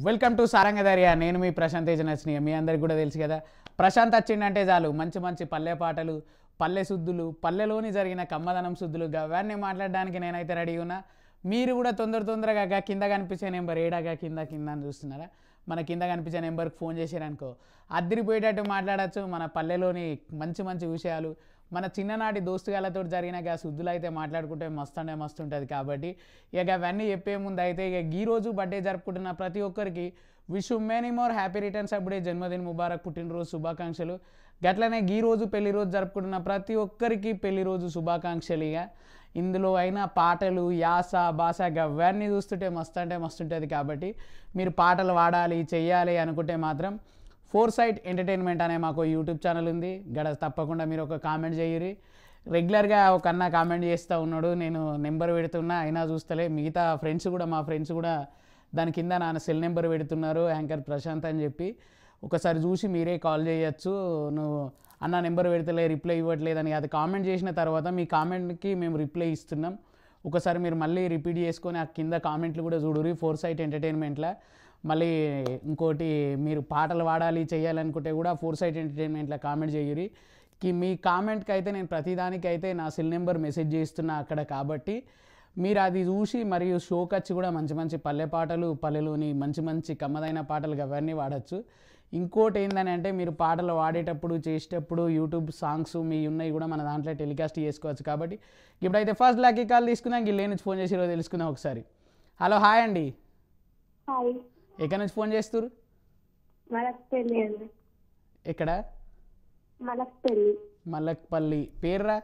Welcome to సారంగధర్య నేను మీ ప్రశాంత్ ఏజనస్ని మీ అందరికి కూడా తెలుసు కదా ప్రశాంత్ వచ్చిందంటే చాలు మంచి మంచి పల్లె పాటలు పల్లె శుద్ధులు పల్లెలోని జరిగిన కమ్మదనం శుద్ధులు అవన్నీ మాట్లాడడానికి నేనైతే రెడీ ఉన్నా మీరు కూడా తొందర తొందరగా గా కింద కనిపించే నెంబర్ ఏడాగా కింద కింద అని చూస్తున్నారా మన కింద కనిపించే నెంబర్కి ఫోన్ చేశారనుకో అద్దరిపోయేటట్టు మాట్లాడచ్చు మన పల్లెలోని మంచి మంచి విషయాలు మన చిన్ననాటి దోస్తుగాలతో జరిగిన గా శుద్ధులు అయితే మాట్లాడుకుంటే మస్తు అంటే మస్తు ఉంటుంది కాబట్టి ఇక అవన్నీ చెప్పే ముందు అయితే ఇక ఈ రోజు బర్త్డే జరుపుకుంటున్న ప్రతి ఒక్కరికి wish many more happy returns అప్పుడే జన్మదిన ముబారక్ పుట్టినరోజు శుభాకాంక్షలు గట్లనే ఈ రోజు పెళ్లి రోజు జరుపుకుంటున్న ప్రతి ఒక్కరికి పెళ్లి రోజు శుభాకాంక్షలు ఇక ఇందులో అయినా పాటలు యాస భాష అవన్నీ చూస్తుంటే మస్తు అంటే మస్తు ఉంటుంది కాబట్టి మీరు పాటలు వాడాలి చెయ్యాలి అనుకుంటే మాత్రం ఫోర్ సైట్ ఎంటర్టైన్మెంట్ అనే మాకు యూట్యూబ్ ఛానల్ ఉంది గడ తప్పకుండా మీరు ఒక కామెంట్ చేయరి రెగ్యులర్గా ఒక అన్న కామెంట్ చేస్తూ ఉన్నాడు నేను నెంబర్ పెడుతున్నా అయినా చూస్తలే మిగతా ఫ్రెండ్స్ కూడా మా ఫ్రెండ్స్ కూడా దాని కింద నా సెల్ నెంబర్ పెడుతున్నారు యాంకర్ ప్రశాంత్ అని చెప్పి ఒకసారి చూసి మీరే కాల్ చేయొచ్చు నువ్వు అన్న నెంబర్ పెడతలే రిప్లై ఇవ్వట్లేదని అది కామెంట్ చేసిన తర్వాత మీ కామెంట్కి మేము రిప్లై ఇస్తున్నాం ఒకసారి మీరు మళ్ళీ రిపీట్ చేసుకొని ఆ కింద కామెంట్లు కూడా చూడురి ఫోర్ సైట్ ఎంటర్టైన్మెంట్లో మళ్ళీ ఇంకోటి మీరు పాటలు వాడాలి చేయాలనుకుంటే కూడా ఫోర్ సైట్ ఎంటర్టైన్మెంట్లో కామెంట్ చేయరి కి మీ కామెంట్కి అయితే నేను ప్రతిదానికి అయితే నా సెల్ నెంబర్ మెసేజ్ చేస్తున్నా అక్కడ కాబట్టి మీరు అది చూసి మరియు షోకి వచ్చి కూడా మంచి మంచి పల్లె పాటలు పల్లెలోని మంచి మంచి కమ్మదైన పాటలు అవన్నీ వాడచ్చు ఇంకోటి ఏంటని అంటే మీరు పాటలు వాడేటప్పుడు చేసేటప్పుడు యూట్యూబ్ సాంగ్స్ మీ ఉన్నాయి కూడా మన దాంట్లో టెలికాస్ట్ చేసుకోవచ్చు కాబట్టి ఇప్పుడైతే ఫస్ట్ లాకి కాల్ తీసుకుందాం గిల్లే నుంచి ఫోన్ చేసిరో తెలుసుకుందాం ఒకసారి హలో హాయ్ అండి హాయ్ ఎక్కడి నుంచి ఫోన్ చేస్తారు మలక్పల్లి అండి ఎక్కడ మలక్పల్లి మల్లక్పల్లి పేర్రా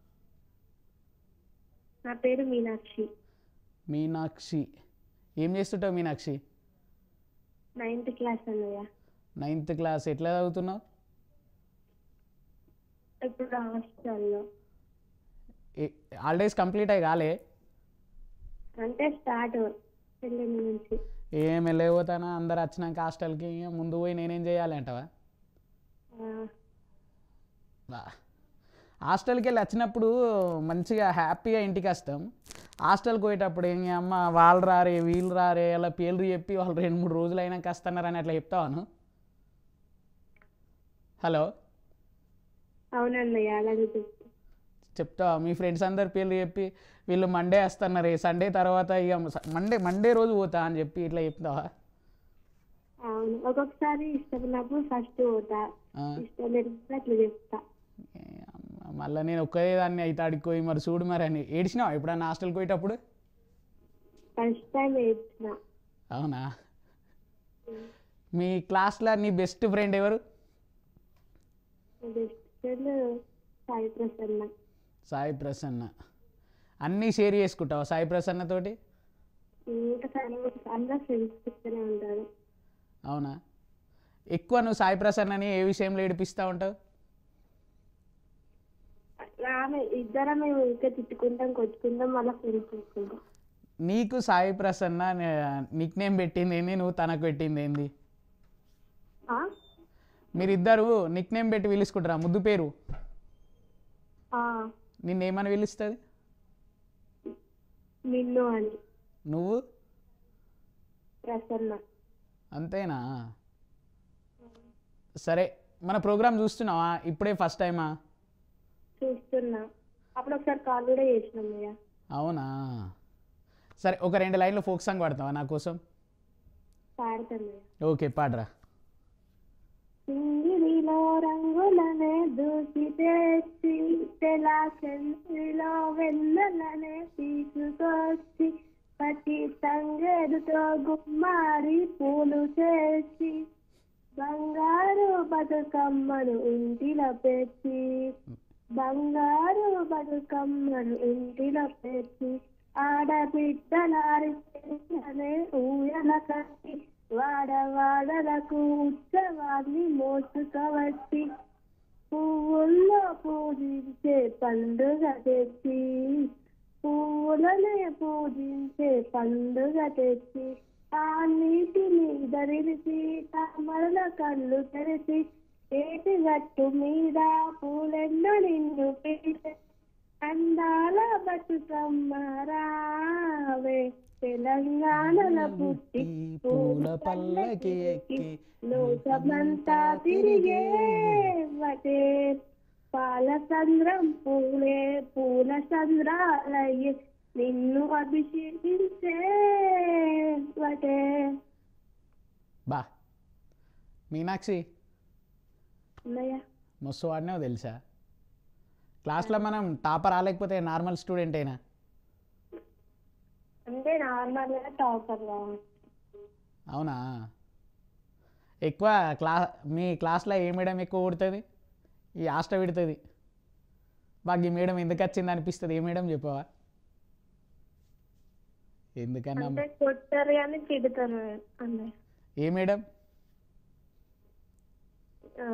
నా పేరు మీనాక్షి మీనాక్షి ఏం చేస్తుంటావు మీనాక్షి నైన్త్ క్లాస్ అన్నయ్య నైన్త్ క్లాస్ ఎట్లా చదువుతున్నావు ఇప్పుడు హాస్టల్లో హాలిడేస్ కంప్లీట్ అయ్యి కాలే అంటే స్టార్ట్ ఎల్లుండి నుంచి ఏం వెళ్ళిపోతానా అందరు వచ్చినాక హాస్టల్కి ఇక ముందు పోయి నేనేం చేయాలి అంటవా ఆ, బా. హాస్టల్కి వెళ్ళి వచ్చినప్పుడు మంచిగా హ్యాపీగా ఇంటికి వస్తాం హాస్టల్కి పోయేటప్పుడు ఏం అమ్మ వాళ్ళు రారే వీళ్ళు రారే అలా పేర్లు చెప్పి వాళ్ళు రెండు మూడు రోజులు అయినాక వస్తున్నారని అట్లా చెప్తావాను హలో అవునన్నయ్య అలాగే చెప్పు చెప్తావా మీ ఫ్రెండ్స్ అందరు పేర్లు చెప్పి వీళ్ళు మండే వస్తున్నారు సండే తర్వాత ఇక మండే మండే రోజు పోతా అని చెప్పి ఇట్లా చెప్తావా అవును ఒక్కొక్కసారి ఇష్టమైనప్పుడు ఫస్ట్ పోతా ఆ. ఇష్టం లేనప్పుడు అట్లా చెప్తా ఏ అమ్మ, మళ్ళా నేను ఒక్కదే దాన్ని అయితే అడిగిపోయి మరి చూడు మరి అని ఏడిచినావా ఎప్పుడన్నా హాస్టల్కి పోయేటప్పుడు ఫస్ట్ టైం వేసిన అవునా మీ క్లాస్లో నీ బెస్ట్ ఫ్రెండ్ ఎవరు బెస్ట్ ఫ్రెండ్ సాయి ప్రసన్న సాయి ప్రసన్న అన్నీ షేర్ చేసుకుంటావా సాయి ప్రసన్నతోటి ఇంకా చాలా అందరూ ఫ్రెండ్స్ చెప్తూనే ఉంటారు అవునా ఎక్కువ నువ్వు సాయి ప్రసన్నని ఏ విషయంలో ఏడిపిస్తూ ఉంటావు ఆమె ఇద్దరం మేము ఇంకా తిట్టుకుంటాం కొట్టుకుంటాం మళ్ళీ ఫ్రెండ్స్ చేసుకుంటాం నీకు సాయి ప్రసన్న నిక్ నేమ్ పెట్టింది ఏంది నువ్వు తనకు పెట్టింది ఏంది ఆ? మీరిద్దరు నిక్ నేమ్ పెట్టి పిలుచుకుంటారా ముద్దు పేరు ఆ, నిన్నేమని పిలుస్తుంది నిన్ను అని నువ్వు ప్రసన్న అంతేనా సరే మన ప్రోగ్రామ్ చూస్తున్నావా ఇప్పుడే ఫస్ట్ టైమా చూస్తున్నా అప్పుడు ఒకసారి కాల్ కూడా చేసినాం అయ్యా అవునా సరే ఒక రెండు లైన్లు ఫోక్ సాంగ్ పాడతావా నా కోసం పాడుతున్నా ఓకే పాడరా సింగిలిలో రంగులనే దూసి తెచ్చి తెలా చెందిలో వెన్నెలనే తీసుకొచ్చి పట్టి తంగేడుతో గుమ్మాడి పూలు చేసి బంగారు బతుకమ్మను ఇంటిలో పెట్టి బంగారు బతుకమ్మను ఇంటిలో పెట్టి ఆడబిడ్డలారినే ఊయల కట్టి వాడవాడలకు ఉత్సవాన్ని మోసుకవచ్చి పువ్వుల్లో పూజించే పండుగ తెచ్చి పువ్వులనే పూజించే పండుగ తెచ్చి ఆ నీటిని ధరించి తామరల కళ్ళు తెరిచి ఏటి గట్టు మీద పూలెన్నో నిన్ను పిలిచే అందాల బతుకమ్మ రావే తెలంగాణల పుట్టి పూల పల్లకి ఎక్కి లోకమంతా తిరిగే వటే పాల సంద్రం పూలే పూల సంద్రాలయ్యే నిన్ను అభిషేకించే వటే బా మీనాక్షి అన్నయ్య మస్తు వాడినావు తెలుసా క్లాస్లో మనం టాపర్ రాలేకపోతే నార్మల్ స్టూడెంట్ అయినా అంటే నార్మల్ గా టాపర్ అవునా ఎక్కువ క్లా మీ క్లాస్లో ఏ మేడం ఎక్కువ కొడుతుంది ఈ ఆస్ట పెడుతుంది బాగా ఈ మేడం ఎందుకు వచ్చింది అనిపిస్తుంది ఏ మేడం చెప్పవా ఎందుకన్నా అంటే కొట్టారు కానీ తిడతారు అన్నయ్య ఏ మేడం ఆ,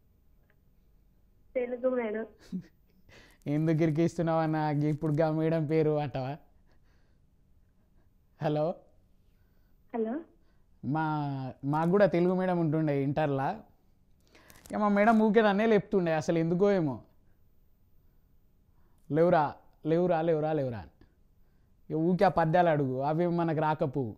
తెలుగు మేడం ఎందుకు ఇరికిస్తున్నావు అన్న ఇప్పుడు గా మేడం పేరు అంటావా హలో హలో మా మాకు కూడా తెలుగు మేడం ఉంటుండే ఇంటర్లా ఇక మా మేడం ఊకే నన్నే లేపుతుండే అసలు ఎందుకో ఏమో లేవురా లేవురా లేవురా లేవురా అని ఇక ఊకే ఆ పద్యాలు అడుగు అవి మనకు రాకపోవు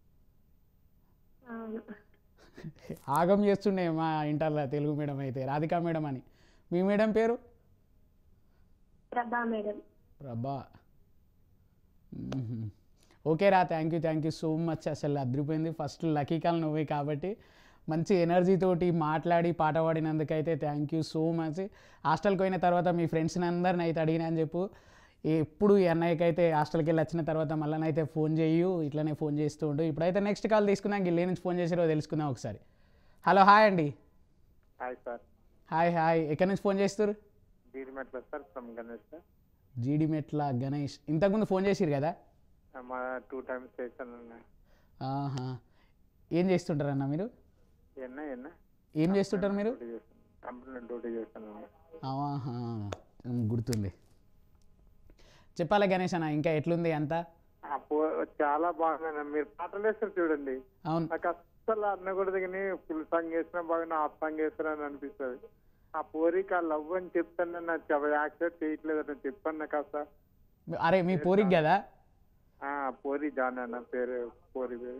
అవును ఆగం చేస్తుండే మా ఇంటర్లో తెలుగు మేడం అయితే రాధికా మేడం అని మీ మేడం పేరు Prabha madam Prabha hmm. Okay రా thank you thank you so much అసలు అదిరిపోయింది ఫస్ట్ లక్కీ కాల్ నువ్వే కాబట్టి మంచి ఎనర్జీ తోటి మాట్లాడి పాట పాడినందుకైతే థ్యాంక్ యూ సో మచ్ హాస్టల్కి పోయిన తర్వాత మీ ఫ్రెండ్స్ని అందరిని అయితే అడిగినా అని చెప్పు ఎప్పుడు ఈ అన్నయ్యకి అయితే హాస్టల్కి వెళ్ళి వచ్చిన తర్వాత మళ్ళీ అయితే ఫోన్ చేయు ఇట్లనే ఫోన్ చేస్తూ ఉండు ఇప్పుడైతే నెక్స్ట్ కాల్ తీసుకుందాం గిల్లే నుంచి ఫోన్ చేసారో తెలుసుకుందాం ఒకసారి హలో హాయ్ అండి హాయ్ సార్ హాయ్ హాయ్ ఎక్కడి నుంచి ఫోన్ చేస్తారు Jeedimetla sir from Ganesh sir Jeedimetla Ganesh ఇంతకుముందు ఫోన్ చేసిరు కదా మా టూ టైమ్స్ చేశాను అన్న ఆహా ఏం చేస్తుంటారు అన్న మీరు ఎన్న ఎన్న ఏం చేస్తుంటారు మీరు డ్యూటీ చేస్తాను కంపెనీలో డ్యూటీ చేస్తాను అన్న ఆహా ఉమ్, గుర్తుంది చెప్పాలి గణేష్ అన్న ఇంకా ఎట్లుంది అంతా ఆ పో- చాలా బాగుందన్న మీరు పాటలు వేస్తారు చూడండి అవును నాకు అస్సలు అనకూడదు కానీ ఫుల్ సాంగ్ వేసినా బాగా హాఫ్ సాంగ్ వేస్తారా అని అనిపిస్తుంది ఆ పోరికి ఆ లవ్ అని చెప్తాను నాకు యాక్సెప్ట్ చేయట్లేదు అని చెప్పాను నాకు కాస్త అరే మీ పోరికి కదా ఆ పోరి జాన్ అన్న పేరు పోరి పేరు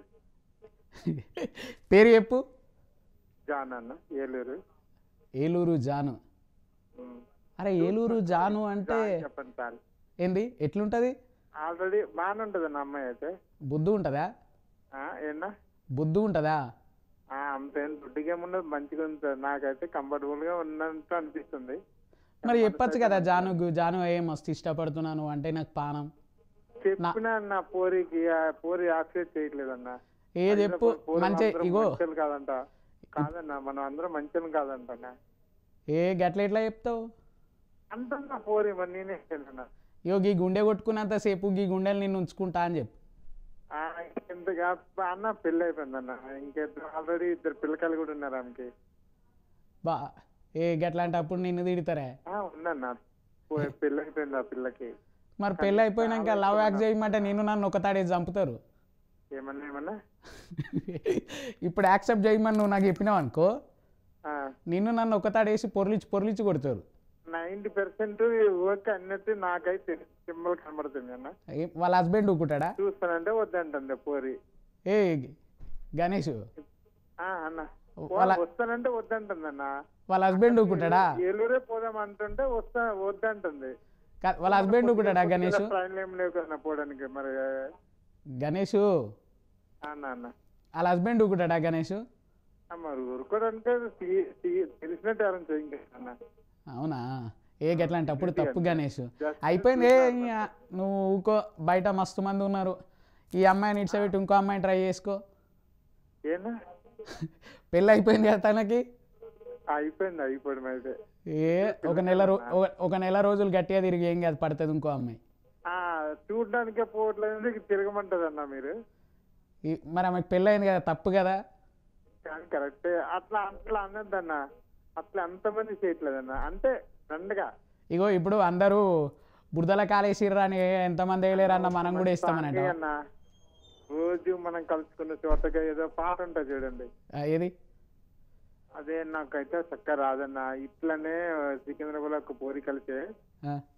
పేరు చెప్పు జాన్ అన్న ఏలూరు ఏలూరు జాను ఉమ్. అరే ఏలూరు జాను అంటే జాన్ చెప్పండి సార్ ఏంది ఎట్లుంటుంది ఆల్రెడీ బాగానే ఉంటుంది అన్న అమ్మాయి అయితే బుద్ధు ఉంటుందా ఆ, ఏనా బుద్ధు ఉంటుందా ఆ, అంత ఏం దుడ్డుగా ఏమున్నది మంచిగా ఉంది సార్ నాకైతే కంఫర్టబుల్ గా ఉన్నట్టు అనిపిస్తుంది మరి చెప్పచ్చు కదా జానుకు జాను ఏ మస్తు ఇష్టపడుతున్నాను అంటే నాకు పానం చెప్పిన అన్న పోరికి ఆ పోరి యాక్సెప్ట్ చేయట్లేదు అన్న ఏ చెప్పు మంచి ఇగో మంచిలు కాదంట కాదన్న మనం అందరం మంచిలు కాదంట అన్న. ఏ గట్ల ఎట్లా చెప్తావు అంతన్నా పోరి మరి నేనే అన్న ఇగో గీ గుండె కొట్టుకున్నంత సేపు గీ గుండెలు నిన్ను ఉంచుకుంటా అని చెప్పు ఆ, ఇంతగా అన్న పెళ్ళి అయిపోయింది అన్న ఇంకిద్దరు ఆల్రెడీ ఇద్దరు పిల్లకాయలు కూడా ఉన్నారు ఆమెకి బా ఏ గట్లాంటప్పుడు నిన్ను తిడతారే ఆ, ఉందన్న పో- పెళ్ళి అయిపోయింది ఆ పిల్లకి మరి పెళ్ళి అయిపోయినాక లవ్ యాక్ట్ చేయమంటే నేను నన్ను ఒక తాడేసి చంపుతారు ఏమన్నా ఏమన్నా ఇప్పుడు యాక్సెప్ట్ చేయమని నువ్వు నాకు చెప్పినావు అనుకో ఆ, నిన్ను నన్ను ఒక తాడేసి పొర్లిచి పొర్లిచి కొడతారు నైంటీ పర్సెంట్ ఓకే అన్నట్టు నాకైతే సింబల్ కనబడుతుంది అన్న ఏ- వాళ్ళ హస్బెండ్ ఊకుంటాడా చూస్తానంటే వద్దంటుంది పోరి ఏ గణేష్ ఆ, అన్న వాళ్ళ- వస్తానంటే వద్దంటుంది అన్న వాళ్ళ హస్బెండ్ ఊకుంటాడా ఏలూరే పోదాం అంటుంటే వస్తా వద్దంటుంది కా- వాళ్ళ హస్బెండ్ ఊకుంటాడా గణేష్ ట్రైన్లు ఏం లేవు కదా పోవడానికి మరి గణేష్ అన్న అన్న వాళ్ళ హస్బెండ్ ఊకుంటాడా గణేష్ ఆ, మరి ఊరుకోవడానికి తీ- తీ- తెలిసినట్టు ఎవరైనా చేయండి అన్న అవునా ఏ గట్లాంటప్పుడు తప్పు గణేష్ Just అయిపోయింది ఏ ఇక నువ్వు ఊకో బయట మస్తు మంది ఉన్నారు ఈ అమ్మాయిని ఇడ్సబెట్టి ఇంకో అమ్మాయిని ట్రై చేసుకో ఏనా పెళ్ళి అయిపోయింది కదా తనకి అయిపోయింది అయిపోవడం అయితే ఏ ఒక నెల రో ఒక- ఒక నెల రోజులు గట్టిగా తిరిగి ఏం కాదు పడుతుంది ఇంకో అమ్మాయి ఆ చూడడానికే పోవట్లేదు ఇక తిరగమంటది అన్న మీరు ఈ- మరి ఆమెకు పెళ్ళి అయింది కదా తప్పు కదా కానీ కరెక్టే అట్లా అట్లా అనొద్దన్న అట్లా అంతమంది చేయట్లేదన్న అంటే రండగా ఇగో ఇప్పుడు అందరూ బురదల కాలేసిర్రా అని ఎంతమంది వేయలేరన్న మనం కూడా ఇస్తామనంట అన్న రోజు మనం కలుసుకున్న చోటగా ఏదో పాట ఉంటుంది చూడండి ఆ, ఏది అదే నాకైతే చక్కగా రాదన్న ఇట్లనే సికింద్రాబాద్ ఒక పోరి కలిసే ఆ,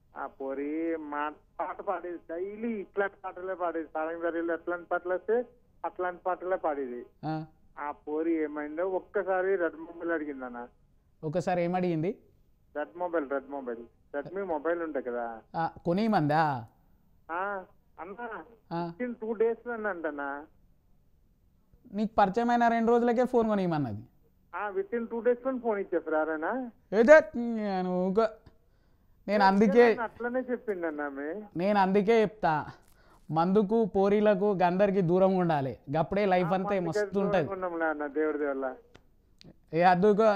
ఆ పోరి మా పాట పాడేది డైలీ ఇట్లాంటి పాటలే పాడేది సారంగ్ జరిగిలో ఎట్లాంటి పాటలు వస్తే అట్లాంటి పాటలే పాడేది ఆ, ఆ పోరి ఏమైందో ఒక్కసారి రెడ్ మొబైల్ అడిగిందన్న ఒకసారి ఏమడిగింది red mobile red mobile Redmi mobile ఉంటాయి కదా ఆ, కొనియమందా ఆ, అన్న ఆ, ఇన్ టూ డేస్ అంటనా నీకు పరిచయమైన రెండు రోజులకే ఫోన్ కొనియమన్నది విత్ ఇన్ టూ డేస్ లో ఫోన్ ఇచ్చేసారా ఏదే నువ్వు ఊకో. నేను అందుకే అట్లనే చెప్పిండన్న ఆమె నేను అందుకే చెప్తా మందుకు పోరీలకు గందరికి దూరం ఉండాలి గప్పుడే లైఫ్ అంతా మస్తు ఉంటుంది ఉన్నాంలే అన్న దేవుడి దేవుళ్ళ ఏ అద్దుకో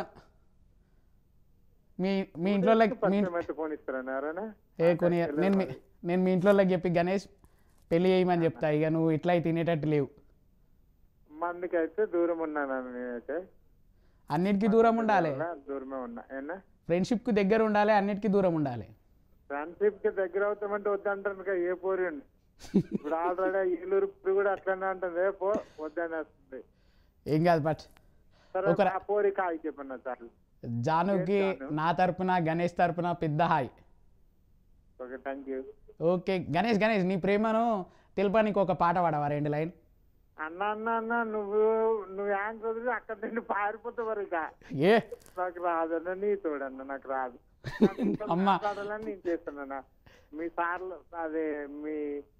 మీ మీ ఇంట్లో మీ పరిచయం అయితే ఫోన్ ఇస్తారన్న ఎవరైనా ఏ కొని నేను మీ- నేను మీ ఇంట్లో చెప్పి గణేష్ పెళ్లి చేయమని చెప్తా ఇక నువ్వు ఇట్లా అయితే తినేటట్టు లేవు మందుకైతే దూరం ఉన్నాను నేనైతే అన్నిటికీ దూరం ఉండాలి అలా దూరమే ఉన్నా ఏనా ఫ్రెండ్షిప్కి దగ్గర ఉండాలి అన్నిటికీ దూరం ఉండాలి ఫ్రెండ్షిప్ కి దగ్గర అవుతామంటే వద్దంటాను కదా ఏ పోరి అండి ఇప్పుడు ఆల్రెడీ ఏలూరు ఇప్పుడు కూడా అట్లనే అంటుంది ఏ పో వద్దని వస్తుంది ఏం కాదు బట్ సరే ఒక- ఆ పోరి కాయ చెప్పన్న చాలు జానుకి నా తరపున గణేష్ తరపున పెద్ద hi okay thank you okay Ganesh Ganesh నీ ప్రేమను తెలుపడానికి ఒక పాట పాడవా రెండు లైన్ అన్న అన్న అన్న నువ్వు నువ్వు యాంక్ వదిలి అక్కడ నుండి పారిపోతావు మరి ఇక ఏ నాకు రాదన్న నీ తోడన్న నాకు రాదు నాకు ఇంకా అమ్మ. మాట్లాడాలని నేను చేస్తానన్న మీ సార్లు అదే మీ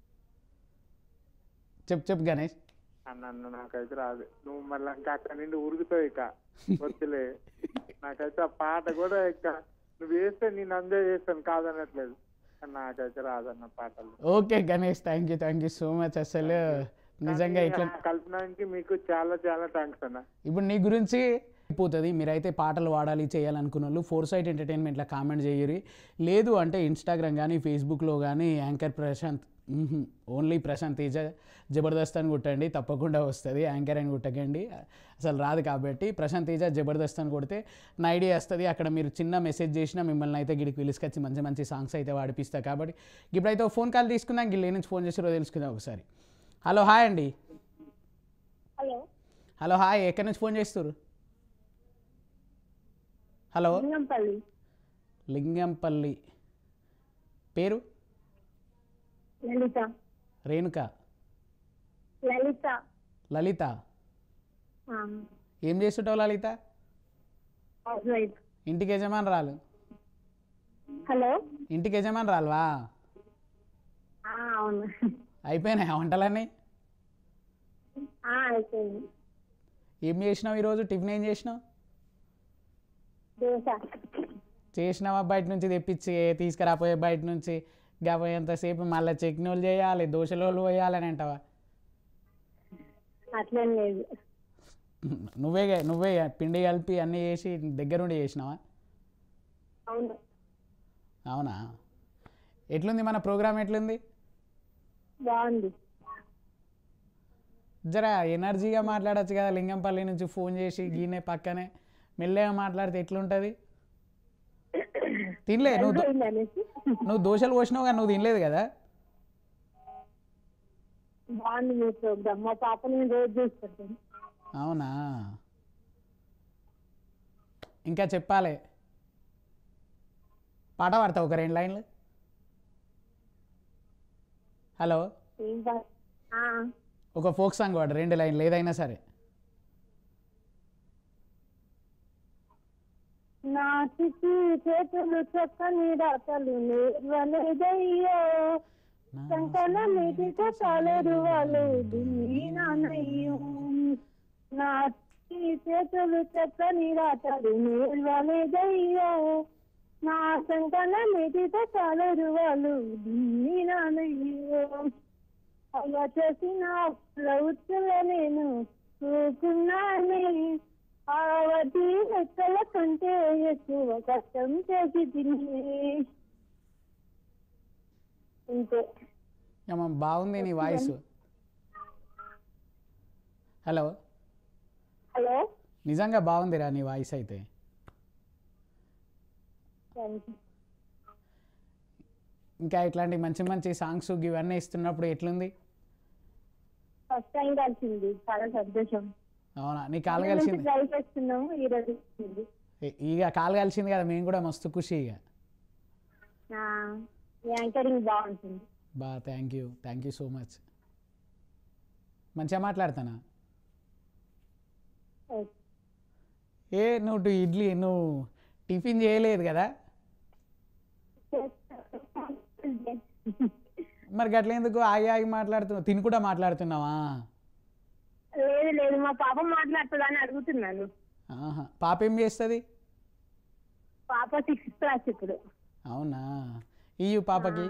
చెప్పు చెప్పు గణేష్ అన్న అన్న నాకైతే రాదు నువ్వు మళ్ళీ ఇంకా అక్కడ నుండి ఉరుగుతావు ఇక వద్దులే నాకైతే ఆ పాట కూడా ఇక నువ్వు వేస్తే నేను ఎంజాయ్ చేస్తాను కాదనట్లేదు కానీ నాకైతే రాదన్న పాటలు okay Ganesh thank you thank you so much అసలు నిజంగా కానీ ఇట్లా ఆ కల్పనానికి మీకు చాలా చాలా థ్యాంక్స్ అన్న ఇప్పుడు నీ గురించి పోతుంది మీరైతే పాటలు వాడాలి చేయాలనుకున్న వాళ్ళు ఫోర్ సైట్ ఎంటర్టైన్మెంట్లో కామెంట్ చేయరు లేదు అంటే ఇన్స్టాగ్రామ్ కానీ ఫేస్బుక్లో కానీ యాంకర్ ప్రశాంత్ ఓన్లీ ప్రశాంత్ తేజ జబర్దస్త్ అని కొట్టండి తప్పకుండా వస్తుంది యాంకర్ అని కొట్టకండి అసలు రాదు కాబట్టి ప్రశాంత్ తేజ జబర్దస్త్ అని కొడితే నా ఐడియా వస్తుంది అక్కడ మీరు చిన్న మెసేజ్ చేసినా మిమ్మల్ని అయితే గిడికి పిలుచుకొచ్చి మంచి మంచి సాంగ్స్ అయితే వాడిపిస్తా కాబట్టి ఇప్పుడైతే ఫోన్ కాల్ తీసుకుందాం గిల్లి నుంచి ఫోన్ చేసారో తెలుసుకుందాం ఒకసారి హలో హాయ్ అండి హలో హలో హాయ్ ఎక్కడి నుంచి ఫోన్ చేస్తారు హలో లింగంపల్లి లింగంపల్లి పేరు లలిత రేణుక లలిత లలిత ఆ, ఏం చేస్తుంటావు లలిత హౌస్ వైఫ్ ఇంటికి యజమాని రాలు హలో ఇంటికి యజమాని రాలువా ఆ, అవును అయిపోయినాయి వంటలన్నీ ఆ, అయిపోయింది ఏం చేసినావు ఈరోజు టిఫిన్ ఏం చేసినావు దోశ చేసినావా బయట నుంచి తెప్పించి తీసుకురాపోయే బయట నుంచి ఎంతసేపు మళ్ళీ చట్నీలు చేయాలి దోశలు వేయాలని అంటావా అట్లేం లేదు నువ్వే నువ్వే పిండి కలిపి అన్నీ చేసి దగ్గరుండి చేసినావా అవును అవునా ఎట్లుంది మన ప్రోగ్రామ్ ఎట్లుంది బాగుంది జరా ఎనర్జీగా మాట్లాడొచ్చు కదా లింగంపల్లి నుంచి ఫోన్ చేసి గీనే పక్కనే మెల్లగా మాట్లాడితే ఎట్లుంటుంది తినలే నువ్వు దో- అయిపోయింది అనేసి నువ్వు దోశలు పోసినావు కానీ నువ్వు తినలేదు కదా బాగుంది మీ ప్రోగ్రామ్ మా పాప నేను రోజు చూస్తుంటాను అవునా ఇంకా చెప్పాలి పాట పాడతావు ఒక రెండు లైన్లు హలో ఏం పా- ఆ, ఒక ఫోక్ సాంగ్ పాడు రెండు లైన్లు ఏదైనా సరే నాటికి చేతులు చక్కని రాతలు నేర్వలేదయ్యో సంకల మీటిక కాలరు వాళ్ళు నానయ్యో నాటి చేతులు చక్కని రాతలు నేర్వలేదయ్యో నా సంకల మీటిక కాలరు వాళ్ళు నానయ్యో అలా చేసిన ప్రవృత్తుల నేను చూకున్నానే ఆ వడ్డీ లెక్కల కంటే ఎక్కువ కష్టం చేసి తిని అంతే ఏమో బాగుంది నీ వాయిస్ హలో హలో నిజంగా బాగుందిరా నీ వాయిస్ అయితే థ్యాంక్ యూ ఇంకా ఇట్లాంటి మంచి మంచి సాంగ్స్ ఇవన్నీ ఇస్తున్నప్పుడు ఎట్లుంది ఫస్ట్ టైం కలిసింది చాలా సంతోషం అవునా నీ కాలు కలిసింది ట్రై చేస్తున్నాము ఈ రోజు వచ్చింది. ఇ- ఇక కాలు కలిసింది కదా మేము కూడా మస్తు ఖుషి ఇక ఆ, యాంకరింగ్ బాగుంటుంది బా thank you thank you so much మంచిగా మాట్లాడతానా ఓకే. ఏ నువ్వు టు ఇడ్లీ నువ్వు టిఫిన్ చేయలేదు కదా మరి గట్ల ఎందుకు ఆగి ఆగి మాట్లాడుతున్నావు తిని కూడా మాట్లాడుతున్నావా లేదు లేదు మా పాప మాట్లాడుతుందా అని అడుగుతున్నాను ఆహా పాప ఏం చేస్తుంది పాప సిక్స్త్ క్లాస్ ఇప్పుడు అవునా ఇయ్యు పాపకి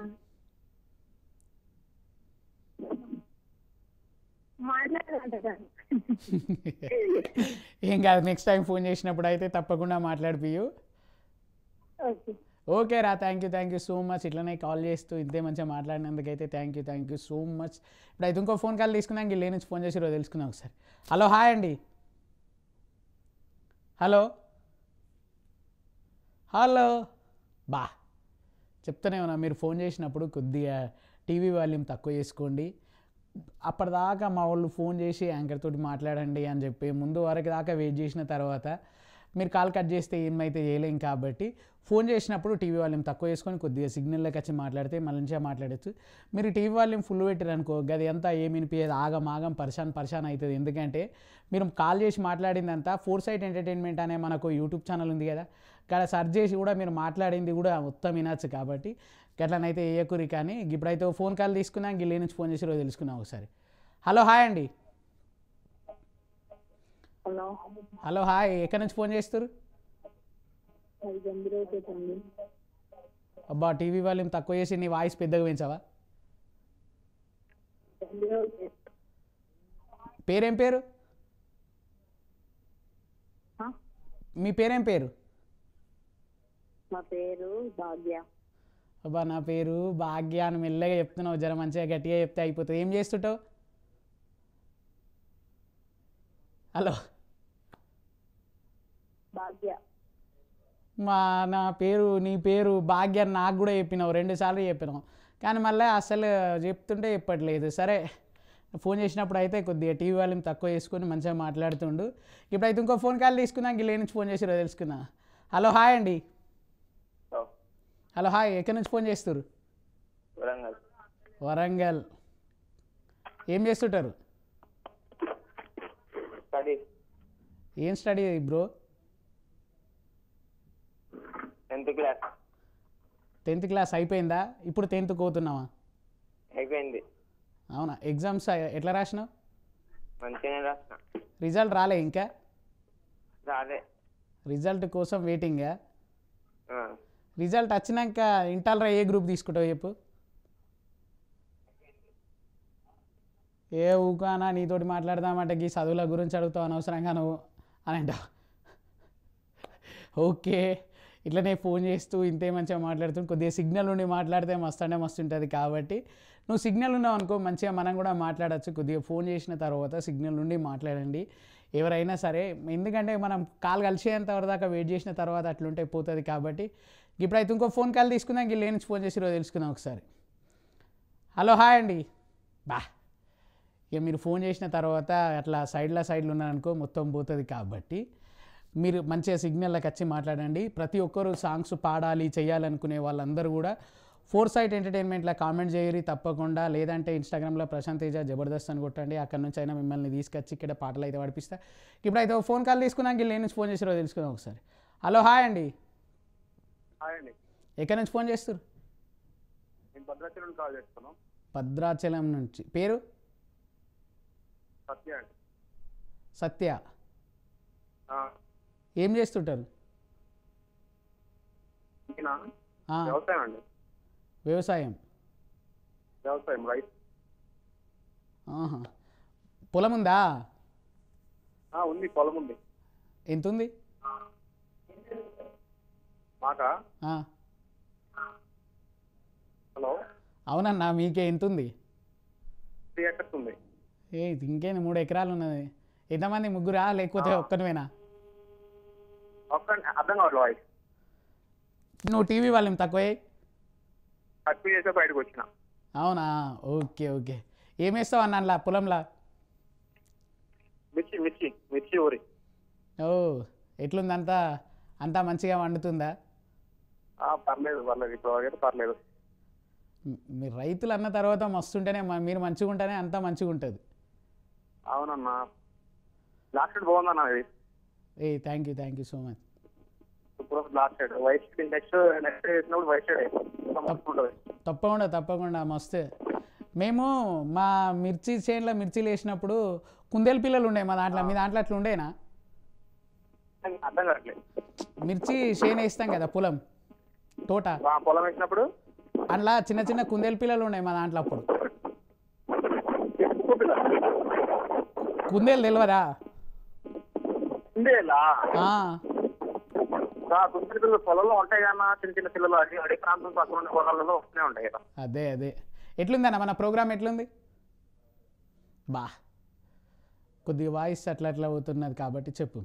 మాట్లాడాలంటాను ఏం కాదు నెక్స్ట్ టైం ఫోన్ చేసినప్పుడు అయితే తప్పకుండా మాట్లాడిపియు ఓకే ఓకే రా thank you thank you so much ఇట్లనే కాల్ చేస్తూ ఇంతే మంచిగా మాట్లాడినందుకైతే thank you thank you so much ఇప్పుడు అయితే ఇంకో ఫోన్ కాల్ తీసుకున్నాక వీళ్ళు నుంచి ఫోన్ చేసి రోజు తెలుసుకుందాం ఒకసారి హలో హాయ్ అండి హలో హలో బా చెప్తానే ఉన్నా మీరు ఫోన్ చేసినప్పుడు కొద్దిగా టీవీ వాల్యూమ్ తక్కువ చేసుకోండి అప్పటిదాకా మా వాళ్ళు ఫోన్ చేసి యాంకర్ తోటి మాట్లాడండి అని చెప్పి ముందు వరకు దాకా వెయిట్ చేసిన తర్వాత మీరు కాల్ కట్ చేస్తే ఏమైతే చేయలేం కాబట్టి ఫోన్ చేసినప్పుడు టీవీ వాల్యూమ్ తక్కువ చేసుకొని కొద్దిగా సిగ్నల్లోకి వచ్చి మాట్లాడితే మంచిగా మాట్లాడచ్చు మీరు టీవీ వాల్యూమ్ ఫుల్ పెట్టారు అనుకో గది అంతా ఏమి వినిపించదు ఆగం ఆగం పరిశాన్ పరిశాన్ అవుతుంది ఎందుకంటే మీరు కాల్ చేసి మాట్లాడిందంతా ఫోర్ సైట్ ఎంటర్టైన్మెంట్ అనే మనకు యూట్యూబ్ ఛానల్ ఉంది కదా ఇక్కడ సర్చ్ చేసి కూడా మీరు మాట్లాడింది కూడా మొత్తం వినొచ్చు కాబట్టి గట్లనైతే వేయకురి కానీ ఇప్పుడైతే ఫోన్ కాల్ తీసుకున్నా గిల్లే నుంచి ఫోన్ చేసి రోజు తెలుసుకున్నాం ఒకసారి హలో హాయ్ అండి హలో హలో హాయ్ ఎక్కడి నుంచి ఫోన్ చేస్తారు అది గంభీరైతే అండి అబ్బా టీవీ వాల్యూమ్ తక్కువ చేసి నీ వాయిస్ పెద్దగా పెంచావా గంభీరైతే పేరేం పేరు మీ పేరేం పేరు మా పేరు భాగ్య అబ్బా నా పేరు భాగ్య అని మెల్లగా చెప్తున్నావు జర మంచిగా గట్టిగా చెప్తే అయిపోతుంది ఏం చేస్తుంటావు హలో భాగ్య మా నా పేరు నీ పేరు భాగ్య అని నాకు కూడా చెప్పినావు రెండు సార్లు చెప్పినావు కానీ మళ్ళీ అసలు చెప్తుంటే చెప్పట్లేదు సరే ఫోన్ చేసినప్పుడు అయితే కొద్దిగా టీవీ వాల్యూమ్ తక్కువ చేసుకొని మంచిగా మాట్లాడుతుండు ఇప్పుడైతే ఇంకో ఫోన్ కాల్ తీసుకున్నాక ఇల్లు నుంచి ఫోన్ చేసి తెలుసుకున్నా హలో హాయ్ అండి హలో హాయ్ ఎక్కడి నుంచి ఫోన్ చేస్తారు వరంగల్ వరంగల్ ఏం చేస్తుంటారు స్టడీ ఏం study bro tenth class tenth class అయిపోయిందా ఇప్పుడు టెన్త్ పోతున్నావా అయిపోయింది అవునా ఎగ్జామ్స్ ఎట్లా రాసినావు మంచిగానే రాసిన రిజల్ట్ రాలే ఇంకా రాలే రిజల్ట్ కోసం వెయిటింగా ఆ, రిజల్ట్ వచ్చినాక ఇంటర్లో ఏ గ్రూప్ తీసుకుంటావు చెప్పు ఏ ఊకానా నీతోటి మాట్లాడదామంటే ఈ చదువుల గురించి అడుగుతావు అనవసరంగా నువ్వు అని అంటావు ఓకే ఇట్లనే ఫోన్ చేస్తూ ఇంతే మంచిగా మాట్లాడుతూ కొద్దిగా సిగ్నల్ ఉండి మాట్లాడితే మస్తు అంటే మస్తు ఉంటుంది కాబట్టి నువ్వు సిగ్నల్ ఉన్నావు అనుకో మంచిగా మనం కూడా మాట్లాడచ్చు కొద్దిగా ఫోన్ చేసిన తర్వాత సిగ్నల్ నుండి మాట్లాడండి ఎవరైనా సరే ఎందుకంటే మనం కాల్ కలిసేంత వరదాకా వెయిట్ చేసిన తర్వాత అట్లుంటే పోతుంది కాబట్టి ఇప్పుడైతే ఇంకో ఫోన్ కాల్ తీసుకుందాం వీళ్ళు నుంచి ఫోన్ చేసి రోజు తెలుసుకుందాం ఒకసారి హలో హాయ్ అండి బా ఇక మీరు ఫోన్ చేసిన తర్వాత అట్లా సైడ్లో సైడ్లో ఉన్నారనుకో మొత్తం పోతుంది కాబట్టి మీరు మంచిగా సిగ్నల్లోకి వచ్చి మాట్లాడండి ప్రతి ఒక్కరు సాంగ్స్ పాడాలి చేయాలనుకునే వాళ్ళందరూ కూడా ఫోర్ సైట్ ఎంటర్టైన్మెంట్లో కామెంట్ చేయరి తప్పకుండా లేదంటే ఇన్స్టాగ్రామ్లో ప్రశాంత్ తేజ జబర్దస్త్ అని కొట్టండి అక్కడ నుంచి అయినా మిమ్మల్ని తీసుకొచ్చి ఇక్కడ పాటలు అయితే పడిపిస్తా ఇప్పుడైతే ఒక ఫోన్ కాల్ తీసుకున్నాక వీళ్ళు నుంచి ఫోన్ చేసి రోజు తెలుసుకుందాం ఒకసారి హలో హాయ్ అండి హాయ్ అండి ఎక్కడి నుంచి ఫోన్ చేస్తారు నేను భద్రాచలం నుండి కాల్ చేస్తాను భద్రాచలం నుంచి పేరు సత్య అండి సత్య ఆ, ఏం చేస్తుంటారు నేనా ఆ, వ్యవసాయం అండి వ్యవసాయం వ్యవసాయం రైతు ఆహా. పొలం ఉందా ఆ, ఉంది పొలం ఉంది ఎంత ఉంది మాకా ఆ, హలో అవునన్నా మీకే ఎంత ఉంది త్రీ ఎకర్స్ ఉంది ఏ ఇది ఇంకేంది మూడు ఎకరాలు ఉన్నది ఎంతమంది ముగ్గురా లేకపోతే ఒక్కనివేనా ఒక్క అర్థం కావట్లేదు వాయిస్ నువ్వు టీవీ వాళ్ళని తక్కువే తక్కువ చేసే బయటకు వచ్చిన అవునా ఓకే ఓకే ఏం వేస్తావు అన్న అందులో పొలంలో మిర్చి మిర్చి మిర్చి ఊరి ఓ ఎట్లుంది అంతా అంతా మంచిగా వండుతుందా ఆ, పర్లేదు పర్లేదు ఇప్పుడు అయితే పర్లేదు మ్- మీరు రైతులు అన్న తర్వాత మస్తుంటేనే మ- మీరు మంచిగా ఉంటేనే అంతా మంచిగా ఉంటుంది అవునన్నా లాస్ట్ సైడ్ బాగుందన్న ఇది ఏ thank you thank you so much ఇప్పుడు last side white side next next వేసినప్పుడు వైట్ సైడ్ ఉంటుంది తప్పకుండా తప్పకుండా మస్తు మేము మా మిర్చి చేనులో మిర్చీలు వేసినప్పుడు కుందేలు పిల్లలు ఉండే మా దాంట్లో మీ దాంట్లో అట్లా ఉండేనా అర్థం కావట్లేదు మిర్చి చేను వేస్తాం కదా పొలం తోట ఆ పొలం వేసినప్పుడు అందులో చిన్న చిన్న కుందేలు పిల్లలు ఉన్నాయి మా దాంట్లో అప్పుడు కుందేలు తెలియదా ఉండేలా ఆ, కుంటి పిల్లలు పొలంలో ఉంటాయి కన్నా చిన్న చిన్న పిల్లలు అది అడవి ప్రాంతం పక్కన ఉన్న పొలాలలో వస్తూనే ఉంటాయి కదా అదే అదే ఎట్లుందన్న మన ప్రోగ్రామ్ ఎట్లుంది బా కొద్దిగా వాయిస్ అట్లా అట్లా అవుతున్నది కాబట్టి చెప్పు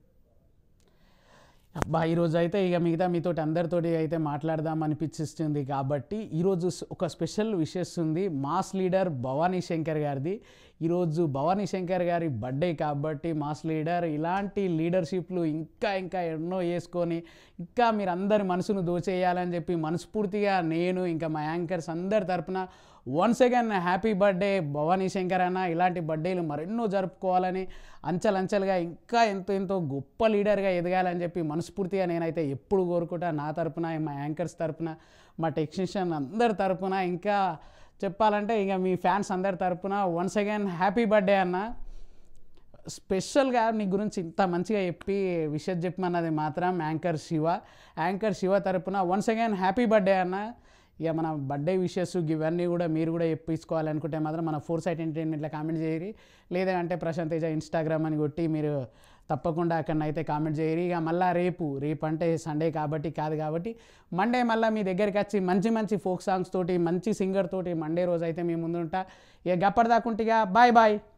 అబ్బా ఈరోజు అయితే ఇక మిగతా మీతోటి అందరితోటి అయితే మాట్లాడదాం అనిపించిస్తుంది కాబట్టి ఈరోజు స్- ఒక స్పెషల్ విషెస్ ఉంది మాస్ లీడర్ భవానీ శంకర్ గారిది ఈరోజు భవానీ శంకర్ గారి బర్త్డే కాబట్టి మాస్ లీడర్ ఇలాంటి లీడర్షిప్లు ఇంకా ఇంకా ఎన్నో వేసుకొని ఇంకా మీరు అందరి మనసును దోచేయాలని చెప్పి మనస్ఫూర్తిగా నేను ఇంకా మా యాంకర్స్ అందరి తరపున once again happy birthday Bhavani Shankar అన్న ఇలాంటి బర్త్డేలు మరెన్నో జరుపుకోవాలని అంచెలంచెలుగా ఇంకా ఎంతో ఎంతో గొప్ప లీడర్గా ఎదగాలని చెప్పి మనస్ఫూర్తిగా నేనైతే ఎప్పుడు కోరుకుంటా నా తరపున మా యాంకర్స్ తరపున మా టెక్నీషియన్ అందరి తరపున ఇంకా చెప్పాలంటే ఇక మీ ఫ్యాన్స్ అందరి తరపున వన్స్ అగైన్ హ్యాపీ బర్త్డే అన్న స్పెషల్గా నీ గురించి ఇంత మంచిగా చెప్పి విషయం చెప్పమన్నది మాత్రం యాంకర్ శివ యాంకర్ శివ తరపున వన్స్ అగైన్ హ్యాపీ బర్త్డే అన్న ఇక మన బర్త్డే విషెస్ ఇవన్నీ కూడా మీరు కూడా చెప్పించుకోవాలనుకుంటే మాత్రం మన ఫోర్ సైట్ ఎంటర్టైన్మెంట్లో కామెంట్ చేయరి లేదంటే ప్రశాంత్ తేజ ఇన్స్టాగ్రామ్ అని కొట్టి మీరు తప్పకుండా అక్కడనైతే కామెంట్ చేయరి ఇక మళ్ళీ రేపు రేపు అంటే సండే కాబట్టి కాదు కాబట్టి మండే మళ్ళీ మీ దగ్గరికి వచ్చి మంచి మంచి ఫోక్ సాంగ్స్ తోటి మంచి సింగర్ తోటి మండే రోజు అయితే మీ ముందుంటా ఇక గప్పటిదాకుంటే ఇక బాయ్ బాయ్